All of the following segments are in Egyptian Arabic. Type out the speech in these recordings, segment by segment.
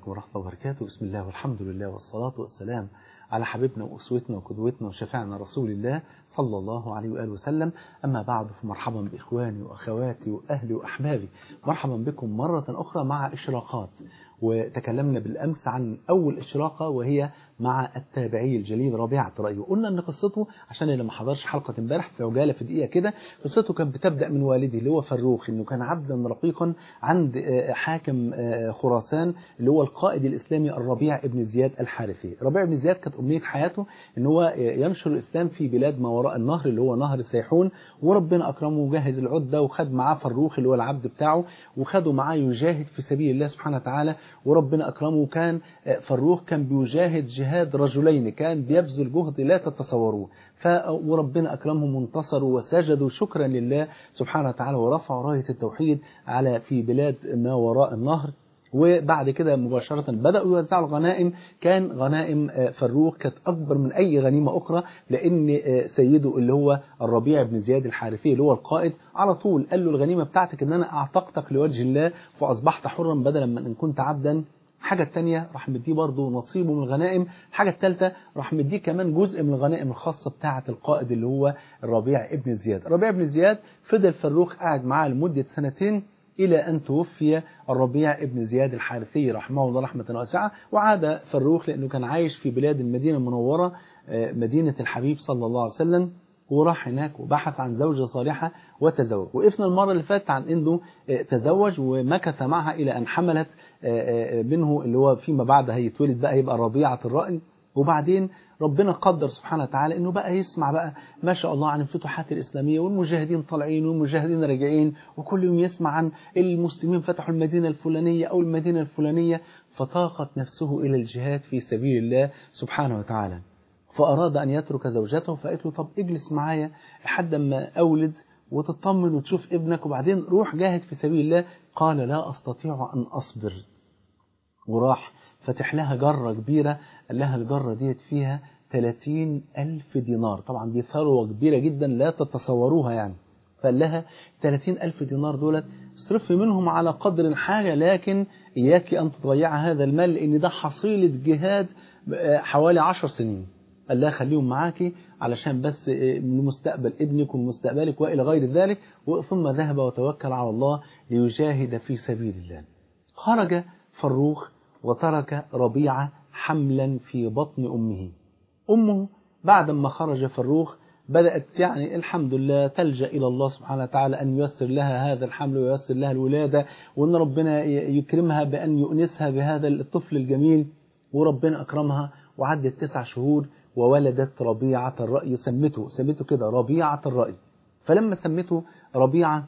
عليكم ورحمة الله وبركاته بسم الله والحمد لله والصلاة والسلام على حبيبنا وأسوتنا وقدوتنا وشفاعنا رسول الله صلى الله عليه وآله وسلم أما بعد فمرحبا بإخواني وأخواتي وأهلي وأحبابي مرحبا بكم مرة أخرى مع إشراقات وتكلمنا بالأمس عن أول إشراقة وهي مع التابعي الجليل ربيعة رأي وقلنا أن قصته عشان اللي ما حضرش حلقة امبارح في عجالة في دقيقة كده قصته كانت بتبدأ من والده اللي هو فروخ إنه كان عبدا رقيقا عند حاكم خراسان اللي هو القائد الإسلامي الربيع ابن زياد الحارثي ربيع ابن زياد كانت أمنية حياته إن هو ينشر الإسلام في بلاد ما وراء النهر اللي هو نهر سيحون وربنا أكرمه وجهز العدة وخد معاه فروخ اللي هو العبد بتاعه وخده معاه يجاهد في سبيل الله سبحانه وتعالى وربنا أكرمه وكان فروخ كان بيجاهد جهاد رجلين كان بيبذل جهد لا تتصوروه ف وربنا أكرمهم وانتصروا وسجدوا شكرا لله سبحانه وتعالى ورفعوا راية التوحيد على في بلاد ما وراء النهر وبعد كده مباشرة بدأوا يوزعوا الغنائم كان غنائم فروخ كانت أكبر من أي غنيمة أخرى لأن سيده اللي هو الربيع بن زياد الحارثي اللي هو القائد على طول قال له الغنيمة بتاعتك إن أنا أعتقتك لوجه الله فأصبحت حرا بدلا من إن كنت عبدا الحاجة الثانية راح مديه برضه نصيبه من الغنائم الحاجة الثالثة راح مديه كمان جزء من الغنائم الخاصة بتاعة القائد اللي هو الربيع ابن زياد الربيع ابن زياد فضل فروخ قاعد معاه لمدة سنتين إلى أن توفي الربيع ابن زياد الحارثي رحمه الله رحمة واسعة وعاد فروخ لأنه كان عايش في بلاد المدينة المنورة مدينة الحبيب صلى الله عليه وسلم وراح هناك وبحث عن زوجة صالحة وتزوج وقفنا المرة اللي فاتت عن انه تزوج ومكث معها الى ان حملت منه اللي هو فيما بعد هيتولد بقى يبقى ربيعة الرأي وبعدين ربنا قدر سبحانه وتعالى انه بقى يسمع بقى ما شاء الله عن الفتوحات الاسلاميه والمجاهدين طالعين والمجاهدين راجعين وكل يوم يسمع عن المسلمين فتحوا المدينه الفلانيه او المدينه الفلانيه فطاقت نفسه الى الجهاد في سبيل الله سبحانه وتعالى فاراد ان يترك زوجته فقالت له طب اجلس معايا لحد ما اولد وتطمن وتشوف ابنك وبعدين روح جاهد في سبيل الله قال لا استطيع ان اصبر وراح فتح لها جرة كبيرة قال لها الجرة ديت فيها 30 ألف دينار طبعا دي ثروة كبيرة جدا لا تتصوروها يعني فقال لها 30 ألف دينار دولت اصرفي منهم على قدر الحاجة لكن إياك أن تضيع هذا المال لأن ده حصيلة جهاد حوالي 10 سنين قال لها خليهم معاكي علشان بس لمستقبل ابنك ومستقبلك وإلى غير ذلك ثم ذهب وتوكل على الله ليجاهد في سبيل الله خرج فروخ وترك ربيعة حملا في بطن أمه أمه بعد ما خرج فروخ بدأت يعني الحمد لله تلجأ إلى الله سبحانه وتعالى أن ييسر لها هذا الحمل وييسر لها الولادة وأن ربنا يكرمها بأن يؤنسها بهذا الطفل الجميل وربنا أكرمها وعدت تسع شهور وولدت ربيعة الرأي سمته سمته كده ربيعة الرأي فلما سمته ربيعة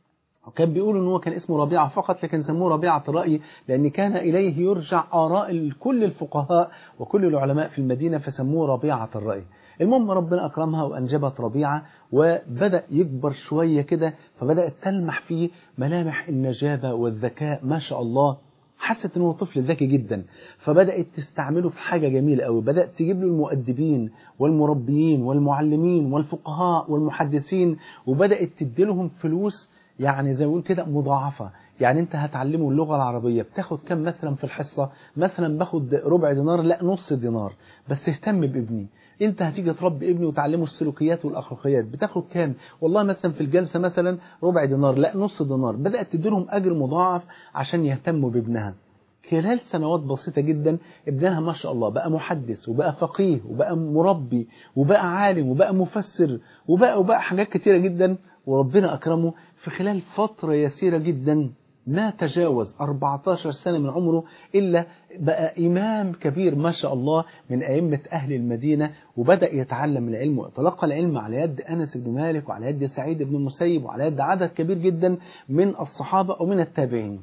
كان بيقولوا ان هو كان اسمه ربيعة فقط لكن سموه ربيعة الرأي لأن كان إليه يرجع آراء كل الفقهاء وكل العلماء في المدينة فسموه ربيعة الرأي المهم ربنا أكرمها وأنجبت ربيعة وبدأ يكبر شوية كده فبدأت تلمح فيه ملامح النجابة والذكاء ما شاء الله حست انه طفل ذكي جدا فبدأت تستعمله في حاجة جميلة قوي بدأت تجيب له المؤدبين والمربيين والمعلمين والفقهاء والمحدثين وبدأت تديلهم فلوس يعني زي ما بقول كده مضاعفة يعني انت هتعلمه اللغة العربية بتاخد كم مثلا في الحصة مثلا باخد ربع دينار لا نص دينار بس اهتم بابني انت هتيجي تربي ابني وتعلمه السلوكيات والاخلاقيات بتاخد كام والله مثلا في الجلسة مثلا ربع دينار لا نص دينار بدأت تديلهم اجر مضاعف عشان يهتموا بابنها خلال سنوات بسيطة جدا ابنها ما شاء الله بقى محدث وبقى فقيه وبقى مربي وبقى عالم وبقى مفسر وبقى وبقى حاجات كتيرة جدا وربنا أكرمه في خلال فترة يسيرة جدا ما تجاوز 14 سنة من عمره إلا بقى إمام كبير ما شاء الله من أئمة أهل المدينة وبدأ يتعلم العلم ويتلقى العلم على يد أنس بن مالك وعلى يد سعيد بن المسيب وعلى يد عدد كبير جدا من الصحابة ومن التابعين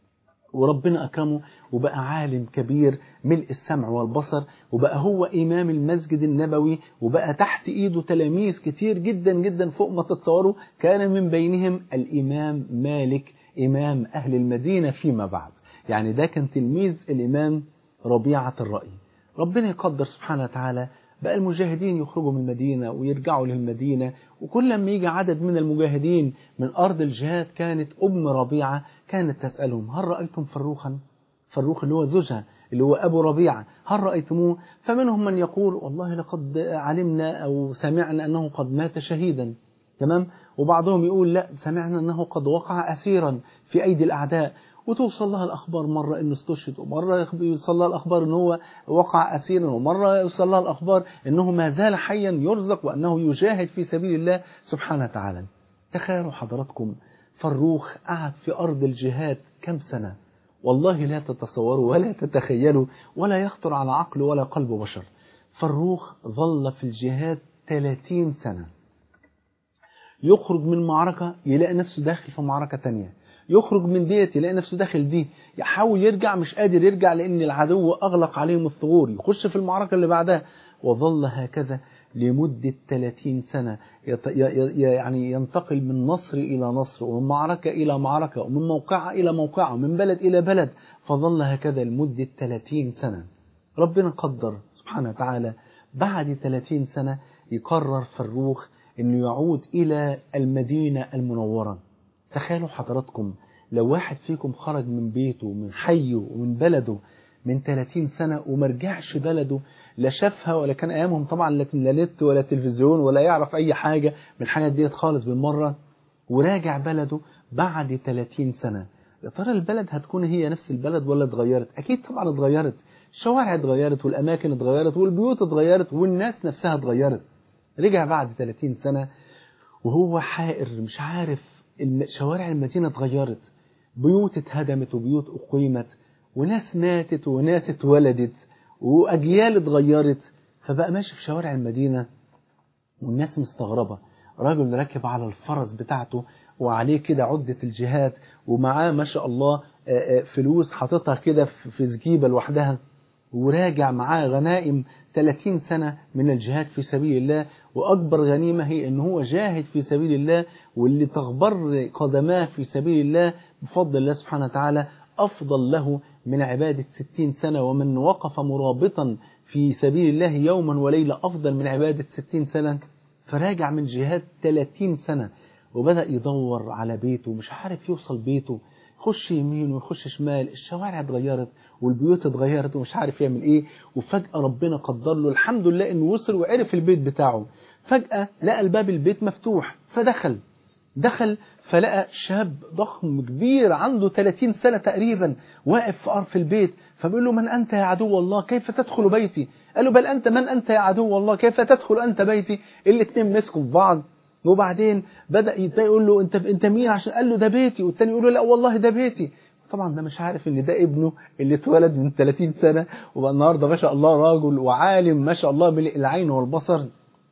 وربنا أكرمه وبقى عالم كبير ملء السمع والبصر وبقى هو إمام المسجد النبوي وبقى تحت إيده تلاميذ كتير جدا جدا فوق ما تتصوروا كان من بينهم الإمام مالك إمام أهل المدينة فيما بعد يعني ده كان تلميذ الإمام ربيعة الرأي ربنا يقدر سبحانه وتعالى بقى المجاهدين يخرجوا من المدينة ويرجعوا للمدينة وكل ما يجي عدد من المجاهدين من أرض الجهاد كانت أم ربيعة كانت تسألهم هل رأيتم فروخا فروخ اللي هو زوجها اللي هو أبو ربيعة هل رأيتموه فمنهم من يقول والله لقد علمنا أو سمعنا أنه قد مات شهيدا تمام وبعضهم يقول لا سمعنا أنه قد وقع أسيرا في أيدي الأعداء وتوصل لها الأخبار مرة أنه استشهد ومرة يوصل لها الأخبار أنه هو وقع أسيرا ومرة يوصل لها الأخبار أنه ما زال حيا يرزق وأنه يجاهد في سبيل الله سبحانه وتعالى تخيلوا حضراتكم فروخ قعد في أرض الجهاد كم سنة والله لا تتصوروا ولا تتخيلوا ولا يخطر على عقل ولا قلب بشر فروخ ظل في الجهاد 30 سنة يخرج من معركة يلاقي نفسه داخل في معركة تانية يخرج من ديت يلاقي نفسه داخل دي يحاول يرجع مش قادر يرجع لأن العدو أغلق عليهم الثغور يخش في المعركة اللي بعدها وظل هكذا لمدة 30 سنة يعني ينتقل من نصر إلى نصر ومن معركة إلى معركة ومن موقعة إلى موقعة ومن بلد إلى بلد فظل هكذا لمدة 30 سنة ربنا قدر سبحانه وتعالى بعد 30 سنة يقرر فروخ أنه يعود إلى المدينة المنورة تخيلوا حضراتكم لو واحد فيكم خرج من بيته ومن حيه ومن بلده من 30 سنة وما رجعش بلده لا شافها ولا كان أيامهم طبعا لا نت ولا تلفزيون ولا يعرف أي حاجة من الحاجات ديت خالص بالمرة وراجع بلده بعد 30 سنة يا ترى البلد هتكون هي نفس البلد ولا اتغيرت أكيد طبعا اتغيرت الشوارع اتغيرت والأماكن اتغيرت والبيوت اتغيرت والناس نفسها اتغيرت رجع بعد 30 سنة وهو حائر مش عارف شوارع المدينة اتغيرت بيوت اتهدمت وبيوت أقيمت وناس ماتت وناس اتولدت وأجيال اتغيرت فبقى ماشي في شوارع المدينة والناس مستغربة راجل راكب على الفرس بتاعته وعليه كده عدة الجهاد ومعاه ما شاء الله فلوس حاططها كده في زجيبة لوحدها وراجع معاه غنائم 30 سنة من الجهاد في سبيل الله وأكبر غنيمة هي أن هو جاهد في سبيل الله واللي تغبر قدماه في سبيل الله بفضل الله سبحانه وتعالى أفضل له من عبادة 60 سنة ومن وقف مرابطا في سبيل الله يوما وليلة أفضل من عبادة 60 سنة فراجع من جهاد 30 سنة وبدأ يدور على بيته مش عارف يوصل بيته يخش يمين ويخش شمال الشوارع اتغيرت والبيوت اتغيرت ومش عارف يعمل ايه وفجأة ربنا قدر له الحمد لله انه وصل وعرف البيت بتاعه فجأة لقى الباب البيت مفتوح فدخل دخل فلقى شاب ضخم كبير عنده 30 سنة تقريبا واقف في أرف البيت فبيقول له من أنت يا عدو الله كيف تدخل بيتي قال له بل أنت من أنت يا عدو الله كيف تدخل أنت بيتي الاثنين مسكوا في بعض وبعدين بدأ يقول له انت انت مين عشان قال له ده بيتي والتاني يقول له لا والله ده بيتي طبعا ده مش عارف ان ده ابنه اللي اتولد من 30 سنة وبقى النهارده ما شاء الله راجل وعالم ما شاء الله ملء العين والبصر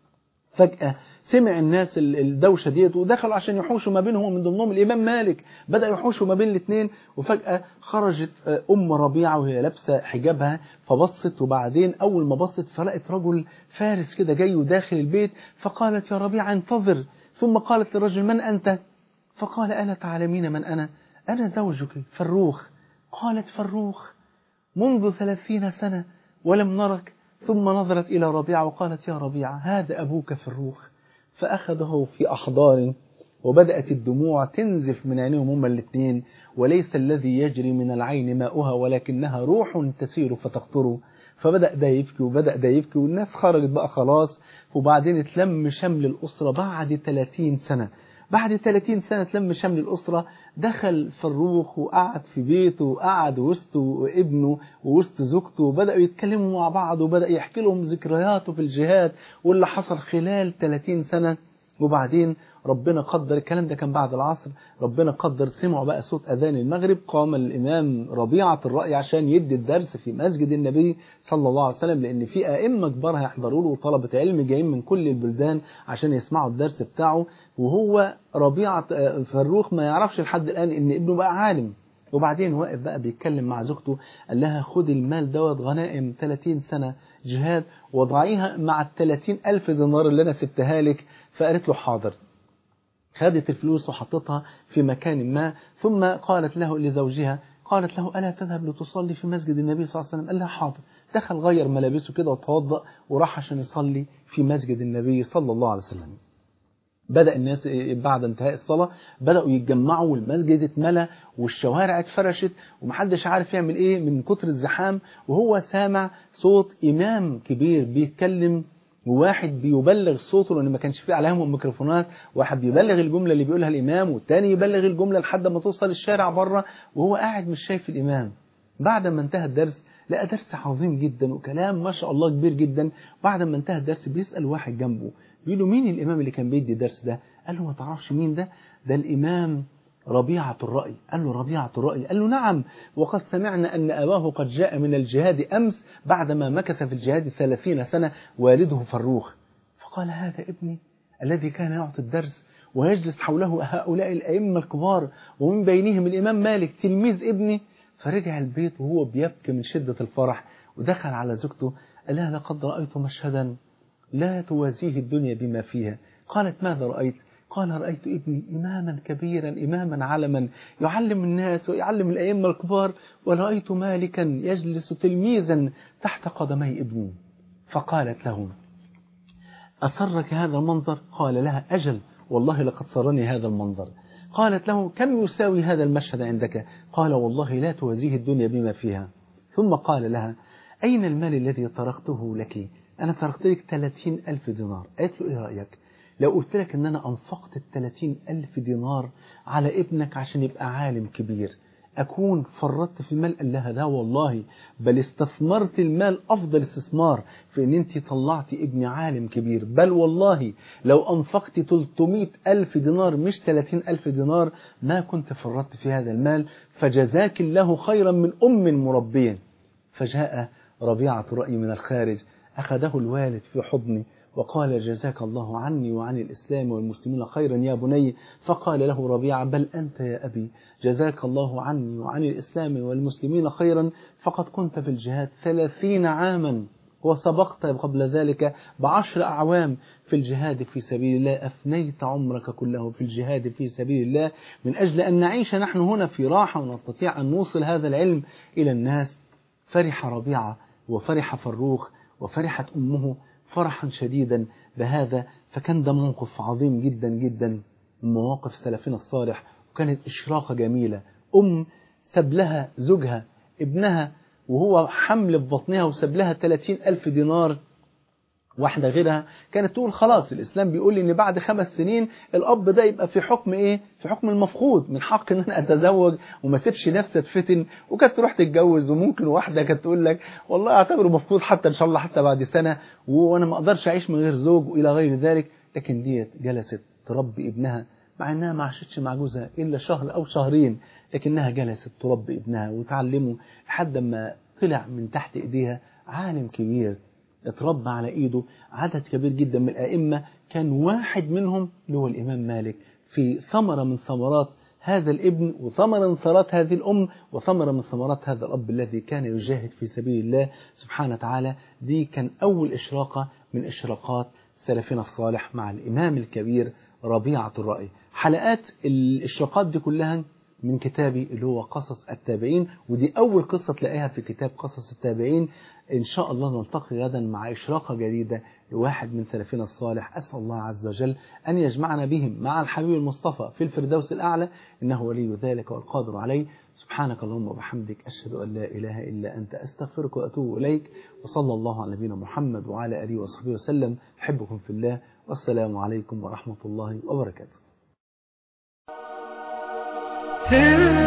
فجأة سمع الناس الدوشة ديت ودخلوا عشان يحوشوا ما بينهم ومن ضمنهم الإمام مالك بدأ يحوشوا ما بين الاثنين وفجأة خرجت أم ربيعة وهي لابسة حجابها فبصت وبعدين أول ما بصت فلقت رجل فارس كده جاي وداخل البيت فقالت يا ربيعة انتظر ثم قالت للرجل من أنت فقال ألا تعلمين من أنا أنا زوجك فروخ قالت فروخ منذ ثلاثين سنة ولم نرك ثم نظرت إلى ربيعة وقالت يا ربيعة هذا أبوك فروخ فأخذه في أحضان وبدأت الدموع تنزف من عينيهم هما الاثنين وليس الذي يجري من العين ماؤها ولكنها روح تسير فتقطر فبدأ ده يبكي وبدأ ده يبكي والناس خرجت بقى خلاص وبعدين اتلم شمل الأسرة بعد 30 سنة بعد 30 سنة تلم شمل الأسرة دخل فروخ وقعد في بيته وقعد وسطه ابنه ووسط زوجته وبدأوا يتكلموا مع بعض وبدأ يحكي لهم ذكرياته في الجهاد واللي حصل خلال 30 سنة وبعدين ربنا قدر الكلام ده كان بعد العصر ربنا قدر سمعوا بقى صوت أذان المغرب قام الإمام ربيعة الرأي عشان يدي الدرس في مسجد النبي صلى الله عليه وسلم لأن في أئمة كبار هيحضروا له وطلبة علم جايين من كل البلدان عشان يسمعوا الدرس بتاعه وهو ربيعة فروخ ما يعرفش لحد الآن إن ابنه بقى عالم وبعدين واقف بقى بيتكلم مع زوجته قال لها خد المال دوت غنائم 30 سنة جهاد وضعيها مع ال 30 ألف دينار اللي أنا سبتها لك فقالت له حاضر خدت الفلوس وحطتها في مكان ما ثم قالت له لزوجها قالت له ألا تذهب لتصلي في مسجد النبي صلى الله عليه وسلم قال لها حاضر دخل غير ملابسه كده وتوضأ وراح عشان يصلي في مسجد النبي صلى الله عليه وسلم بدأ الناس بعد انتهاء الصلاة بدأوا يتجمعوا والمسجد اتملى والشوارع اتفرشت ومحدش عارف يعمل ايه من كتر الزحام وهو سامع صوت إمام كبير بيتكلم وواحد بيبلغ صوته لان ما كانش فيه عليهم ميكروفونات واحد بيبلغ الجمله اللي بيقولها الامام والتاني يبلغ الجمله لحد ما توصل الشارع بره وهو قاعد مش شايف الامام بعد ما انتهى الدرس لقى درس عظيم جدا وكلام ما شاء الله كبير جدا بعد ما انتهى الدرس بيسال واحد جنبه بيقول له مين الامام اللي كان بيدي الدرس ده قال له ما تعرفش مين ده ده الامام ربيعة الرأي قال له ربيعة الرأي قال له نعم وقد سمعنا أن أباه قد جاء من الجهاد أمس بعدما مكث في الجهاد ثلاثين سنة والده فروخ فقال هذا ابني الذي كان يعطي الدرس ويجلس حوله هؤلاء الأئمة الكبار ومن بينهم الإمام مالك تلميذ ابني فرجع البيت وهو بيبكي من شدة الفرح ودخل على زوجته قال لها لقد رأيت مشهدا لا توازيه الدنيا بما فيها قالت ماذا رأيت قال رأيت ابني إماما كبيرا إماما علما يعلم الناس ويعلم الأئمة الكبار ورأيت مالكا يجلس تلميذا تحت قدمي ابني فقالت له أسرك هذا المنظر قال لها أجل والله لقد سرني هذا المنظر قالت له كم يساوي هذا المشهد عندك قال والله لا توازيه الدنيا بما فيها ثم قال لها أين المال الذي تركته لك أنا تركت لك 30 ألف دينار قالت له إيه رأيك لو قلت لك ان انا انفقت الثلاثين الف دينار على ابنك عشان يبقى عالم كبير اكون فرطت في المال قال لها لا والله بل استثمرت المال افضل استثمار في ان انت طلعتي ابني عالم كبير بل والله لو انفقت 300 الف دينار مش 30 الف دينار ما كنت فرطت في هذا المال فجزاك الله خيرا من ام مربيه فجاء ربيعة الرأي من الخارج أخذه الوالد في حضنه وقال جزاك الله عني وعن الإسلام والمسلمين خيرا يا بني فقال له ربيعة بل أنت يا أبي جزاك الله عني وعن الإسلام والمسلمين خيرا فقد كنت في الجهاد ثلاثين عاما وسبقت قبل ذلك بعشر أعوام في الجهاد في سبيل الله أفنيت عمرك كله في الجهاد في سبيل الله من أجل أن نعيش نحن هنا في راحة ونستطيع أن نوصل هذا العلم إلى الناس فرح ربيعة وفرح فروخ وفرحت أمه فرحا شديدا بهذا فكان ده موقف عظيم جدا جدا من مواقف سلفنا الصالح وكانت إشراقة جميلة أم ساب لها زوجها ابنها وهو حمل في بطنها وساب لها 30 ألف دينار واحدة غيرها كانت تقول خلاص الإسلام بيقول لي إن بعد خمس سنين الأب ده يبقى في حكم إيه؟ في حكم المفقود من حق إن أنا أتزوج وما سيبش نفسي أتفتن وكانت تروح تتجوز وممكن واحدة كانت تقول لك والله أعتبره مفقود حتى إن شاء الله حتى بعد سنة وأنا ما أقدرش أعيش من غير زوج وإلى غير ذلك لكن ديت جلست تربي ابنها مع إنها ما عاشتش مع جوزها إلا شهر أو شهرين لكنها جلست تربي ابنها وتعلمه لحد ما طلع من تحت إيديها عالم كبير اتربى على ايده عدد كبير جدا من الائمه كان واحد منهم اللي هو الامام مالك في ثمره من ثمرات هذا الابن وثمره من ثمرات هذه الام وثمره من ثمرات هذا الاب الذي كان يجاهد في سبيل الله سبحانه وتعالى دي كان اول اشراقه من اشراقات سلفنا الصالح مع الامام الكبير ربيعه الراي حلقات الاشراقات دي كلها من كتابي اللي هو قصص التابعين ودي أول قصة تلاقيها في كتاب قصص التابعين إن شاء الله نلتقي غدا مع إشراقة جديدة لواحد من سلفنا الصالح أسأل الله عز وجل أن يجمعنا بهم مع الحبيب المصطفى في الفردوس الأعلى إنه ولي ذلك والقادر عليه سبحانك اللهم وبحمدك أشهد أن لا إله إلا أنت أستغفرك وأتوب إليك وصلى الله على نبينا محمد وعلى آله وصحبه وسلم أحبكم في الله والسلام عليكم ورحمة الله وبركاته Hey